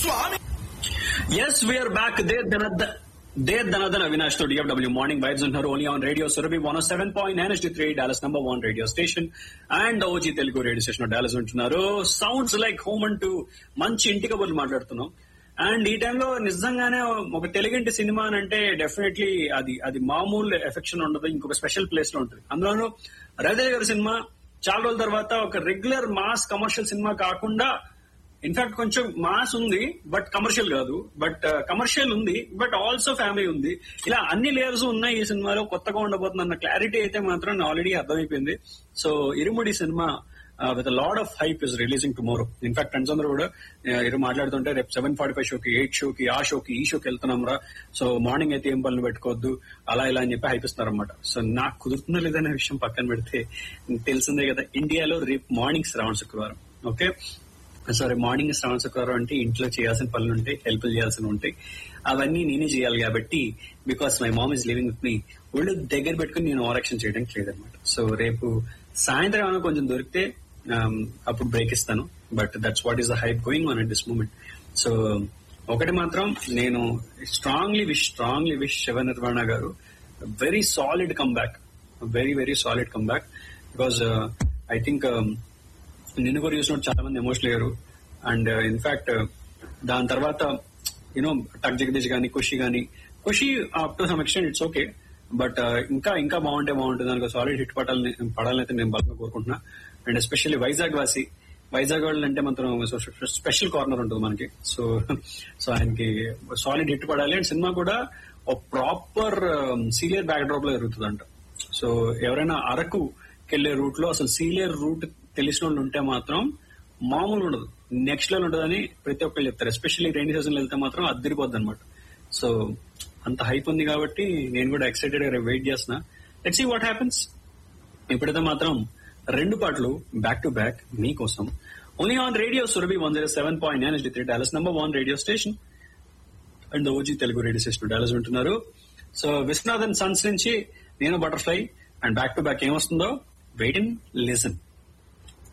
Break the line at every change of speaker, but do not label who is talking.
Swamy
Yes, we are back. There, Dhanad- there, Dhanadhan Avinash to DFW Morning Vibes on her only on Radio Surabhi 107.9 HD3, Dallas number one radio station, and OG Telugu radio station of Dallas ఉంటున్నారు sounds like home అంటూ మంచి ఇంటి కబుర్లు మాట్లాడుతున్నాం and ఈ టైంలో నిజంగానే ఒక తెలుగింటి సినిమా అని అంటే డెఫినెట్లీ అది అది మామూలు ఎఫెక్షన్ ఉండదు ఇంకొక స్పెషల్ ప్లేస్ లో ఉంటుంది అందులోనూ రవితేజ గారి సినిమా చాలా రోజుల తర్వాత ఒక రెగ్యులర్ మాస్ కమర్షియల్ సినిమా కాకుండా ఇన్ఫాక్ట్ కొంచెం మాస్ ఉంది బట్ కమర్షియల్ కాదు బట్ కమర్షియల్ ఉంది బట్ ఆల్సో ఫ్యామిలీ ఉంది ఇలా అన్ని లేయర్స్ ఉన్నాయి ఈ సినిమాలో కొత్తగా ఉండబోతుంది అన్న క్లారిటీ అయితే మాత్రం ఆల్రెడీ అర్థమైపోయింది so Irumudi cinema with lot of hype is releasing tomorrow in fact friends అందరూ కూడా uh, ఇరు మాట్లాడుతుంటే రేపు సెవెన్ ఫార్టీ ఫైవ్ షోకి ఎయిట్ షోకి ఆ షోకి ఈ షోకి వెళ్తున్నాం రా సో మార్నింగ్ అయితే ఏం పనులు పెట్టుకోవద్దు అలా ఇలా అని చెప్పి హైప్ ఇస్తున్నారన్నమాట సో నాకు కుదురుతుందా లేదనే విషయం పక్కన పెడితే తెలిసిందే కదా ఇండియాలో రేపు మార్నింగ్ శ్రావణ శుక్రవారం ఓకే సారీ మార్నింగ్ శ్రవణ శుక్రవారం అంటే ఇంట్లో చేయాల్సిన పనులు ఉంటాయి హెల్ప్ చేయాల్సిన ఉంటాయి అవన్నీ నేనే చేయాలి కాబట్టి because my mom is living with me ఒళ్ళు దగ్గర పెట్టుకుని నేను ఓవరాక్షన్ చేయడానికి లేదనమాట సో రేపు సాయంత్రం ఏమైనా కొంచెం దొరికితే um, అప్పుడు బ్రేక్ ఇస్తాను but that's what is the hype going on at this moment so ఒకటి మాత్రం నేను strongly wish strongly wish Shiva Nirvana garu very solid come back very very solid come back because I think నిన్ను కూడా చూసినట్టు చాలా మంది ఎమోషనల్ అయ్యారు అండ్ ఇన్ఫాక్ట్ దాని తర్వాత యూనో టక్ జగదీష్ గానీ ఖుషి గానీ Kushi up to some extent it's okay but ఇంకా ఇంకా బాగుంటే బాగుంటుంది దానికి సాలిడ్ హిట్ పడాలని పడాలని అయితే నేను బలంగా కోరుకుంటున్నా అండ్ ఎస్పెషల్లీ వైజాగ్ వాసి వైజాగ్ వాళ్ళు అంటే మాత్రం స్పెషల్ కార్నర్ ఉంటుంది మనకి సో సో ఆయనకి సాలిడ్ హిట్ పడాలి అండ్ సినిమా కూడా ఒక ప్రాపర్ సీనియర్ బ్యాక్ డ్రాప్ లో జరుగుతుందంట సో ఎవరైనా అరకు వెళ్లే రూట్ లో అసలు సీనియర్ రూట్ తెలిసిన వాళ్ళు ఉంటే మాత్రం మామూలు ఉండదు నెక్స్ట్ లెవెల్ ఉంటుందని ప్రతి ఒక్కరు చెప్తారు ఎస్పెషల్లీ రైనీ సీజన్ వెళ్తే మాత్రం అద్దరిపోద్ది అనమాట సో అంత హైప్ ఉంది కాబట్టి నేను కూడా ఎక్సైటెడ్ గా వెయిట్ చేస్తున్నా లెట్స్ సీ వాట్ హ్యాపెన్స్ ఇప్పుడైతే మాత్రం రెండు పాటలు బ్యాక్ టు బ్యాక్ మీకోసం only on radio Surabhi one zero seven point nine three Dallas number one radio station and OG Telugu radio station Dallas వింటున్నారు సో విశ్వనాథన్ సన్స్ నుంచి నేను butterfly and back to back ఏమొస్తుందో wait and listen